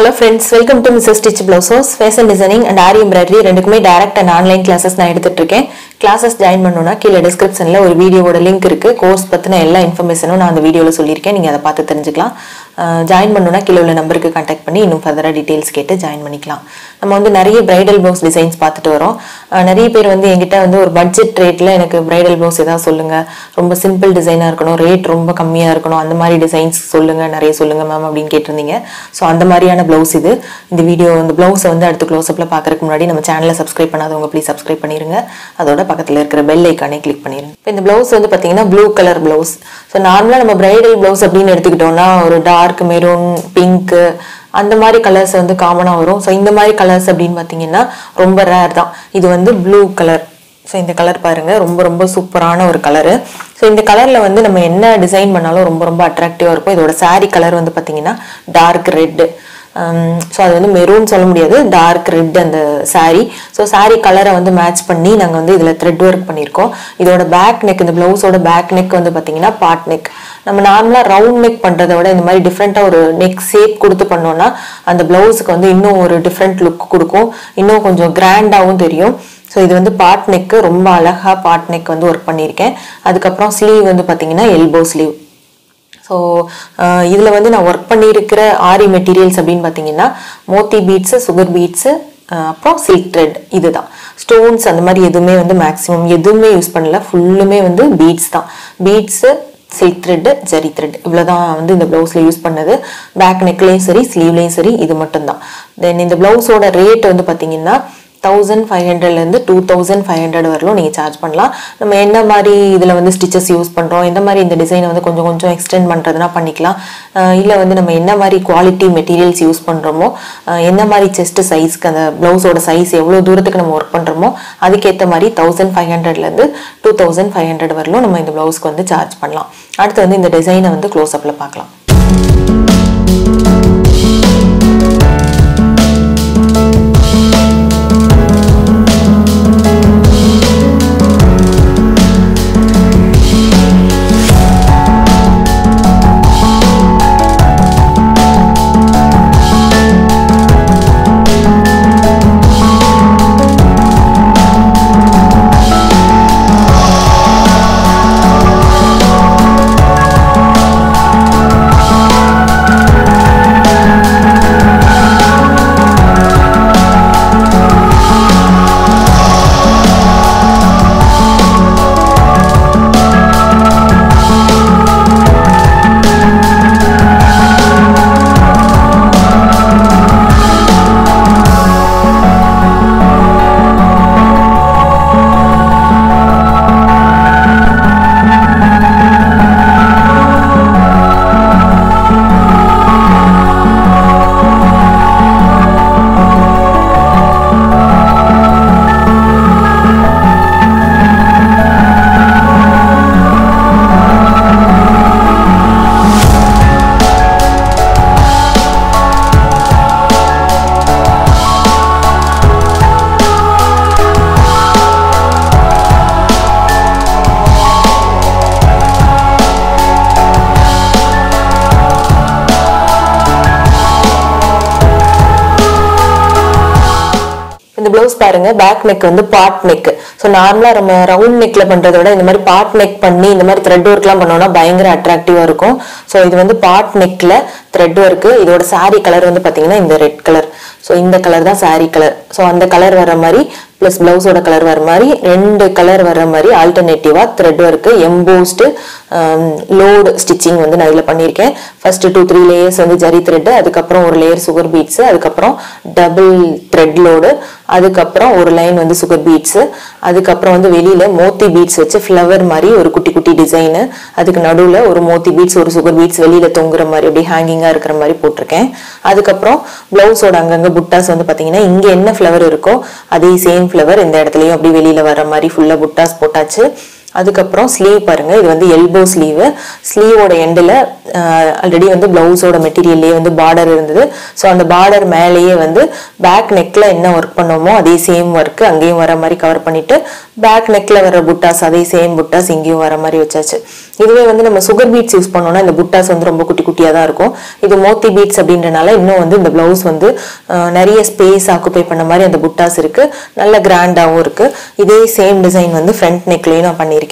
hello friends welcome to Mrs Stitch blouses fashion designing and aari embroidery ரெண்டுக்குமே direct and online classes நான் எடுத்துட்டு இருக்கேன் classes join பண்ணணும்னா கீழே டிஸ்கிரிப்ஷனில் ஒரு வீடியோவோட லிங்க் இருக்கு கோர்ஸ் பற்றின எல்லா இன்ஃபர்மேஷனும் நான் அந்த வீடியோவில் சொல்லியிருக்கேன் நீங்கள் அதை பார்த்து தெரிஞ்சுக்கலாம் ஜாயின் பண்ணணும்னா கீழே உள்ள நம்பருக்கு கான்டாக்ட் பண்ணி இன்னும் ஃபர்தராக டீட்டெயில்ஸ் கேட்டு ஜாயின் பண்ணிக்கலாம் நம்ம வந்து நிறைய பிரைடல் ப்ளவுஸ் டிசைன்ஸ் பார்த்துட்டு வரோம் அஹ் நிறைய பேர் வந்து என்கிட்ட வந்து ஒரு பட்ஜெட் ரேட்டில் எனக்கு பிரைடல் ப்ளவுஸ் ஏதாவது சொல்லுங்கள் ரொம்ப சிம்பிள் டிசைனாக இருக்கணும் ரேட் ரொம்ப கம்மியாக இருக்கணும் அந்த மாதிரி டிசைன்ஸ் சொல்லுங்கள் நிறைய சொல்லுங்கள் மேம் அப்படின்னு கேட்டிருந்தீங்க ஸோ அந்த மாதிரியான ப்ளவுஸ் இது இந்த வீடியோ இந்த ப்ளவுஸை வந்து அடுத்த க்ளோஸ்அப்பில் பார்க்கறதுக்கு முன்னாடி நம்ம சேனலை சப்ஸ்கிரைப் பண்ணாதவங்க ப்ளீஸ் சப்ஸ்கிரைப் பண்ணிருங்க அதோட பக்கத்தில் இருக்கிற பெல் ஐக்கானே கிளிக் பண்ணிருங்க இப்போ இந்த ப்ளவுஸ் வந்து பார்த்தீங்கன்னா ப்ளூ கலர் ப்ளவுஸ் ஸோ நார்மலாக நம்ம பிரைடல் ப்ளவுஸ் அப்படின்னு எடுத்துக்கிட்டோம்னா ஒரு டார்க் மெரூன் பிங்க்கு அந்த மாதிரி கலர்ஸ் வந்து காமனாக வரும் ஸோ இந்த மாதிரி கலர்ஸ் அப்படின்னு பார்த்தீங்கன்னா ரொம்ப ரேர் தான் இது வந்து ப்ளூ கலர் ஸோ இந்த கலர் பாருங்க ரொம்ப ரொம்ப சூப்பரான ஒரு கலரு ஸோ இந்த கலரில் வந்து நம்ம என்ன டிசைன் பண்ணாலும் ரொம்ப ரொம்ப அட்ராக்டிவாக இருக்கும் இதோட saree கலர் வந்து பார்த்தீங்கன்னா டார்க் ரெட்டு ஸோ அது வந்து மெரூன் சொல்ல முடியாது டார்க் ரெட் அந்த saree ஸோ saree கலரை வந்து மேட்ச் பண்ணி நாங்கள் வந்து இதில் த்ரெட் ஒர்க் பண்ணியிருக்கோம் இதோட பேக் நெக் இந்த ப்ளவுஸோட பேக் நெக் வந்து பார்த்தீங்கன்னா பாட் நெக் நம்ம நார்மலாக ரவுண்ட் நெக் பண்ணுறதை விட இந்த மாதிரி டிஃப்ரெண்ட்டாக ஒரு நெக் ஷேப் கொடுத்து பண்ணோம்னா அந்த ப்ளவுஸுக்கு வந்து இன்னும் ஒரு டிஃப்ரெண்ட் லுக் கொடுக்கும் இன்னும் கொஞ்சம் கிராண்டாகவும் தெரியும் ஸோ இது வந்து பாட் நெக்கு ரொம்ப அழகாக பாட் நெக் வந்து ஒர்க் பண்ணியிருக்கேன் அதுக்கப்புறம் ஸ்லீவ் வந்து பார்த்தீங்கன்னா எல்போ ஸ்லீவ் ஸோ இதில் வந்து நான் ஒர்க் பண்ணியிருக்கிற ஆரி மெட்டீரியல்ஸ் அப்படின்னு பார்த்தீங்கன்னா மோத்தி பீட்ஸு சுகர் பீட்ஸு அப்புறம் சில்க் த்ரெட் இதுதான் ஸ்டோன்ஸ் அந்த மாதிரி எதுவுமே வந்து மேக்ஸிமம் எதுவுமே யூஸ் பண்ணல ஃபுல்லுமே வந்து பீட்ஸ் தான் beads silk thread zari thread இவ்வளோதான் வந்து இந்த ப்ளவுஸில் யூஸ் பண்ணது பேக் நெக்லேயும் சரி ஸ்லீவ்லேயும் சரி இது மட்டும்தான் தென் இந்த ப்ளவுஸோட ரேட் வந்து பார்த்தீங்கன்னா தௌசண்ட் ஃபைவ் ஹண்ட்ரட்லேருந்து டூ தௌசண்ட் ஃபைவ் ஹண்ட்ரட் வரலும் நீங்கள் சார்ஜ் பண்ணலாம் நம்ம என்ன மாதிரி இதில் வந்து ஸ்டிச்சஸ் யூஸ் பண்ணுறோம் எந்த மாதிரி இந்த டிசைனை வந்து கொஞ்சம் கொஞ்சம் எக்ஸ்டெண்ட் பண்ணுறதுனா பண்ணிக்கலாம் இல்லை வந்து நம்ம என்ன மாதிரி குவாலிட்டி மெட்டீரியல்ஸ் யூஸ் பண்ணுறோமோ என்ன மாதிரி செஸ்ட் சைஸ்க்கு அந்த ப்ளவுஸோட சைஸ் எவ்வளோ தூரத்துக்கு நம்ம ஒர்க் பண்ணுறோமோ அதுக்கேற்ற மாதிரி தௌசண்ட் ஃபைவ் ஹண்ட்ரட்லேருந்து டூ தௌசண்ட் ஃபைவ் ஹண்ட்ரட் வரலும் நம்ம இந்த ப்ளவுஸ்க்கு வந்து சார்ஜ் பண்ணலாம் அடுத்து வந்து இந்த டிசைனை வந்து க்ளோஸ் அப்பில் பார்க்கலாம் இந்த ப்ளவுஸ் பாருங்க பேக் நெக் வந்து பாட் நெக் ஸோ நார்மலாக நம்ம ரவுண்ட் நெக்ல பண்றதை விட இந்த மாதிரி பாட் நெக் பண்ணி இந்த மாதிரி த்ரெட் ஒர்க்லாம் பண்ணோம்னா பயங்கர அட்ராக்டிவாக இருக்கும் ஸோ இது வந்து பாட் நெக்ல த்ரெட் ஒர்க்கு இதோட saree கலர் வந்து பார்த்தீங்கன்னா இந்த ரெட் கலர் ஸோ இந்த கலர் தான் saree கலர் ஸோ அந்த கலர் வர மாதிரி ப்ளஸ் ப்ளவுஸோட கலர் வர மாதிரி ரெண்டு கலர் வர மாதிரி ஆல்டர்னேட்டிவாக thread work embossed load stitching வந்து நான் இதில் பண்ணியிருக்கேன் ஃபர்ஸ்ட் டூ த்ரீ லேயர்ஸ் வந்து ஜரி த்ரெட்டு அதுக்கப்புறம் ஒரு லேயர் சுகர் பீட்ஸு அதுக்கப்புறம் டபுள் த்ரெட் லோடு அதுக்கப்புறம் ஒரு லைன் வந்து சுகர் பீட்ஸு அதுக்கப்புறம் வந்து வெளியில மோத்தி பீட்ஸ் வச்சு ஃப்ளவர் மாதிரி ஒரு குட்டி குட்டி டிசைனு அதுக்கு நடுவில் ஒரு மோத்தி பீட்ஸ் ஒரு சுகர் பீட்ஸ் வெளியில தொங்குற மாதிரி அப்படியே ஹேங்கிங்காக இருக்கிற மாதிரி போட்டிருக்கேன் அதுக்கப்புறம் பிளவுஸோட அங்கங்க புட்டாஸ் வந்து பார்த்தீங்கன்னா இங்கே என்ன ஃப்ளவர் இருக்கோ அதே சேம் ஃப்ளவர் இந்த இடத்துலையும் அப்படியே வெளியில வர மாதிரி ஃபுல்லாக புட்டாஸ் போட்டாச்சு அதுக்கப்புறம் ஸ்லீவ் பாருங்க இது வந்து எல்போ ஸ்லீவு ஸ்லீவோட எண்டில் ஆல்ரெடி வந்து பிளவுஸோட மெட்டீரியல்லே வந்து பார்டர் இருந்தது ஸோ அந்த பார்டர் மேலேயே வந்து பேக் நெக்கில் என்ன ஒர்க் பண்ணோமோ அதே சேம் ஒர்க்கு அங்கேயும் வர மாதிரி கவர் பண்ணிட்டு பேக் நெக்கில் வர புட்டாஸ் அதே சேம் புட்டாஸ் இங்கேயும் வர மாதிரி வச்சாச்சு இதுவே வந்து நம்ம சுகர் பீட்ஸ் யூஸ் பண்ணோம்னா இந்த புட்டாஸ் வந்து ரொம்ப குட்டி குட்டியாக தான் இருக்கும் இது மோத்தி பீட்ஸ் அப்படின்றனால இன்னும் வந்து இந்த பிளவுஸ் வந்து அஹ், நிறைய ஸ்பேஸ் ஆக்குபை பண்ண மாதிரி அந்த புட்டாஸ் இருக்கு நல்ல கிராண்டாகவும் இருக்கு இதே சேம் டிசைன் வந்து ஃப்ரண்ட் நெக்லேயும் நான் பண்ணியிருக்கேன்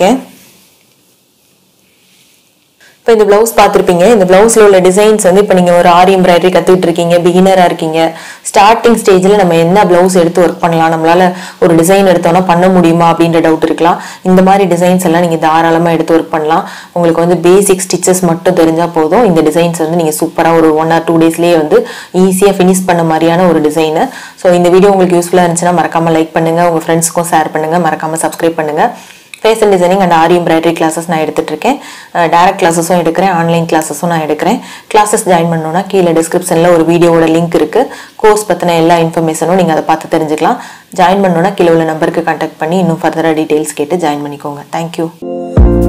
இப்போ இந்த ப்ளவுஸ் பார்த்துருப்பீங்க இந்த ப்ளவுஸில் உள்ள டிசைன்ஸ் வந்து இப்போ நீங்கள் ஒரு ஆரி எம்ப்ராய்டரி கற்றுக்கிட்டு இருக்கீங்க பிகினராக இருக்கீங்க ஸ்டார்டிங் ஸ்டேஜில் நம்ம என்ன ப்ளவுஸ் எடுத்து ஒர்க் பண்ணலாம் நம்மளால ஒரு டிசைன் எடுத்தோம்னா பண்ண முடியுமா அப்படின்ற டவுட் இருக்கலாம் இந்த மாதிரி டிசைன்ஸ் எல்லாம் நீங்கள் தாராளமாக எடுத்து ஒர்க் பண்ணலாம் உங்களுக்கு வந்து பேசிக் ஸ்டிச்சஸ் மட்டும் தெரிஞ்சால் போதும் இந்த டிசைன்ஸ் வந்து நீங்கள் சூப்பராக ஒரு ஒன் ஆர் டூ டேஸ்லேயே வந்து ஈஸியாக ஃபினிஷ் பண்ண மாதிரியான ஒரு டிசைனு ஸோ இந்த வீடியோ உங்களுக்கு யூஸ்ஃபுல்லாக இருந்துச்சுன்னா மறக்காமல் லைக் பண்ணுங்கள் உங்கள் ஃப்ரெண்ட்ஸ்க்கும் ஷேர் பண்ணுங்கள் மறக்காமல் சப்ஸ்கிரைப் பண்ணுங்கள் fashion designing and aari embroidery classes நான் எடுத்துட்டு இருக்கேன் டேரக்ட் கிளாஸஸும் எடுக்கிறேன் ஆன்லைன் கிளாஸஸும் நான் எடுக்கிறேன் கிளாஸஸ் ஜாயின் பண்ணணும்னா கீழே டிஸ்கிரிப்ஷனில் ஒரு வீடியோவோட லிங்க் இருக்குது கோர்ஸ் பற்றின எல்லா இன்ஃபர்மேஷனும் நீங்கள் அதை பார்த்து தெரிஞ்சுக்கலாம் ஜாயின் பண்ணணும்னா கீழே உள்ள நம்பருக்கு கான்டாக்ட் பண்ணி இன்னும் ஃபர்தராக டீட்டெயில்ஸ் கேட்டு ஜாயின் பண்ணிக்கோங்க தேங்க்யூ